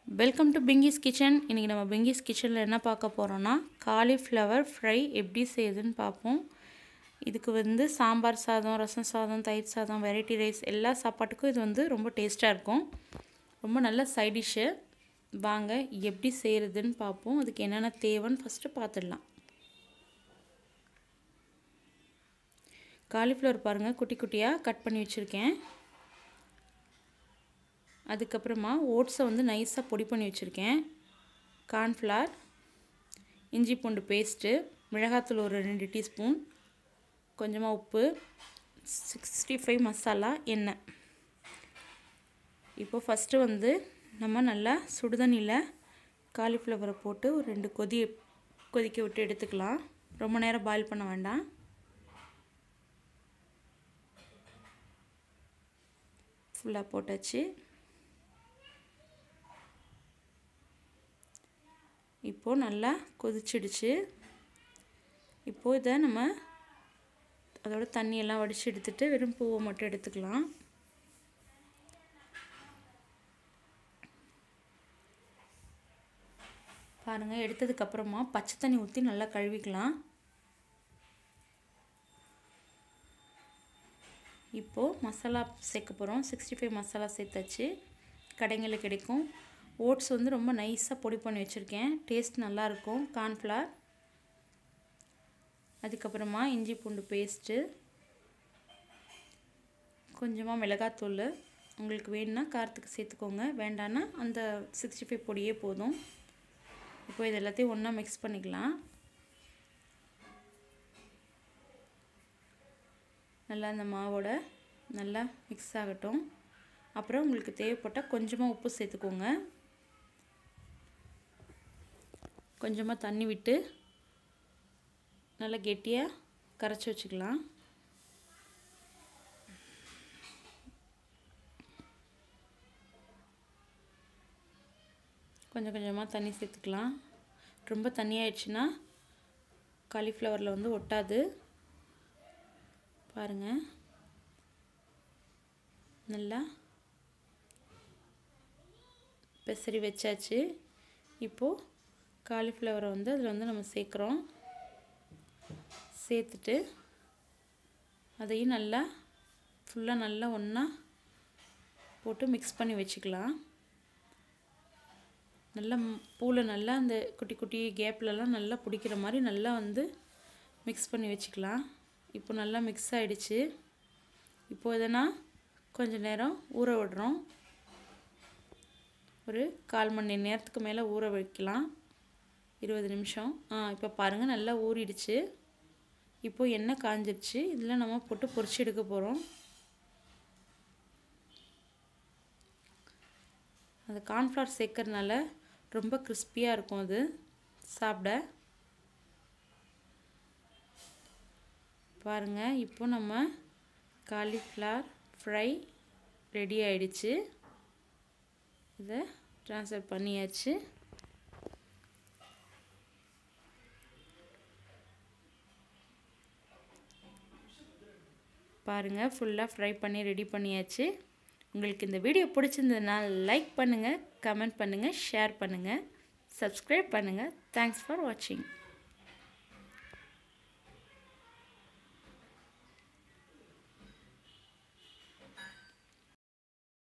welcome to Pinky's kitchen இன்றைக்கி நம்ம பிங்கிஸ் கிச்சனில் என்ன பார்க்க போகிறோன்னா காலிஃப்ளவர் ஃப்ரை எப்படி செய்யுதுன்னு பார்ப்போம் இதுக்கு வந்து சாம்பார் சாதம் ரசம் சாதம் தயிர் சாதம் வெரைட்டி ரைஸ் எல்லா சாப்பாட்டுக்கும் இது வந்து ரொம்ப டேஸ்ட்டாக இருக்கும் ரொம்ப நல்ல சைட் டிஷ்ஷு வாங்க எப்படி செய்கிறதுன்னு பார்ப்போம் அதுக்கு என்னென்ன தேவைன்னு ஃபஸ்ட்டு பார்த்துடலாம் காலிஃப்ளவர் பாருங்கள் குட்டி குட்டியாக கட் பண்ணி வச்சுருக்கேன் அதுக்கப்புறமா ஓட்ஸை வந்து நைஸாக பொடி பண்ணி வச்சுருக்கேன் கார்ன்ஃப்ளார் இஞ்சி பூண்டு பேஸ்ட்டு மிளகாத்தூள் ஒரு ரெண்டு டீஸ்பூன் கொஞ்சமாக உப்பு சிக்ஸ்டி ஃபைவ் மசாலா எண்ணெய் இப்போ ஃபஸ்ட்டு வந்து நம்ம நல்லா சுடுதண்ணியில் காலிஃப்ளவரை போட்டு ஒரு ரெண்டு கொதி கொதிக்க விட்டு எடுத்துக்கலாம் ரொம்ப நேரம் பாயில் பண்ண வேண்டாம் ஃபுல்லாக போட்டாச்சு இப்போது நல்லா கொதிச்சிடுச்சு இப்போது இதை நம்ம அதோட தண்ணியெல்லாம் வடித்து எடுத்துகிட்டு வெறும் பூவை மட்டும் எடுத்துக்கலாம் பாருங்கள் எடுத்ததுக்கப்புறமா பச்சை தண்ணி ஊற்றி நல்லா கழுவிக்கலாம் இப்போது மசாலா சேர்க்க போகிறோம் சிக்ஸ்டி ஃபைவ் மசாலா சேர்த்தாச்சு கடைங்களில் கிடைக்கும் ஓட்ஸ் வந்து ரொம்ப நைஸாக பொடி பண்ணி வச்சுருக்கேன் டேஸ்ட் நல்லாயிருக்கும் கார்ன்ஃப்ளவர் அதுக்கப்புறமா இஞ்சி பூண்டு பேஸ்ட்டு கொஞ்சமாக மிளகாத்தூள் உங்களுக்கு வேணும்னா காரத்துக்கு சேர்த்துக்கோங்க வேண்டான்னா அந்த சிக்ஸ்டி ஃபைவ் பொடியே போதும் இப்போ இது எல்லாத்தையும் ஒன்றா மிக்ஸ் பண்ணிக்கலாம் நல்லா அந்த மாவோட நல்லா மிக்ஸ் ஆகட்டும் அப்புறம் உங்களுக்கு தேவைப்பட்டால் கொஞ்சமாக உப்பு சேர்த்துக்கோங்க கொஞ்சமாக தண்ணி விட்டு நல்லா கெட்டியாக கரைச்சி வச்சுக்கலாம் கொஞ்சம் கொஞ்சமாக தண்ணி சேர்த்துக்கலாம் ரொம்ப தண்ணி ஆயிடுச்சுன்னா காலிஃப்ளவரில் வந்து ஒட்டாது பாருங்கள் நல்லா பெசரி வச்சாச்சு இப்போது காலிஃப்ளவரை வந்து அதில் வந்து நம்ம சேர்க்குறோம் சேர்த்துட்டு அதையும் நல்லா ஃபுல்லாக நல்லா ஒன்றா போட்டு மிக்ஸ் பண்ணி வச்சுக்கலாம் நல்லா பூவில் நல்லா அந்த குட்டி குட்டி கேப்லலாம் நல்லா பிடிக்கிற மாதிரி நல்லா வந்து மிக்ஸ் பண்ணி வச்சுக்கலாம் இப்போ நல்லா மிக்ஸ் ஆகிடுச்சு இப்போ இதனா கொஞ்சம் நேரம் ஊற விடுறோம் ஒரு கால் மணி நேரத்துக்கு மேலே ஊற வைக்கலாம் இருபது நிமிஷம் ஆ இப்போ பாருங்கள் நல்லா ஊறிடுச்சு இப்போது எண்ணெய் காஞ்சிருச்சு இதில் நம்ம போட்டு பொரிச்சு எடுக்க போகிறோம் அந்த கார்ன்ஃப்ளவர் சேர்க்கறதுனால ரொம்ப கிறிஸ்பியாக இருக்கும் அது சாப்பிட பாருங்கள் இப்போ நம்ம காலிஃப்ளவர் ஃப்ரை ரெடி ஆயிடுச்சு இதை ட்ரான்ஸ்ஃபர் பண்ணியாச்சு பாருங்கள் ஃபுல்லாக ஃப்ரை பண்ணி ரெடி பண்ணியாச்சு உங்களுக்கு இந்த வீடியோ பிடிச்சிருந்ததுனா லைக் பண்ணுங்கள் கமெண்ட் பண்ணுங்கள் ஷேர் பண்ணுங்கள் சப்ஸ்கிரைப் பண்ணுங்கள் தேங்க்ஸ் ஃபார் வாட்சிங்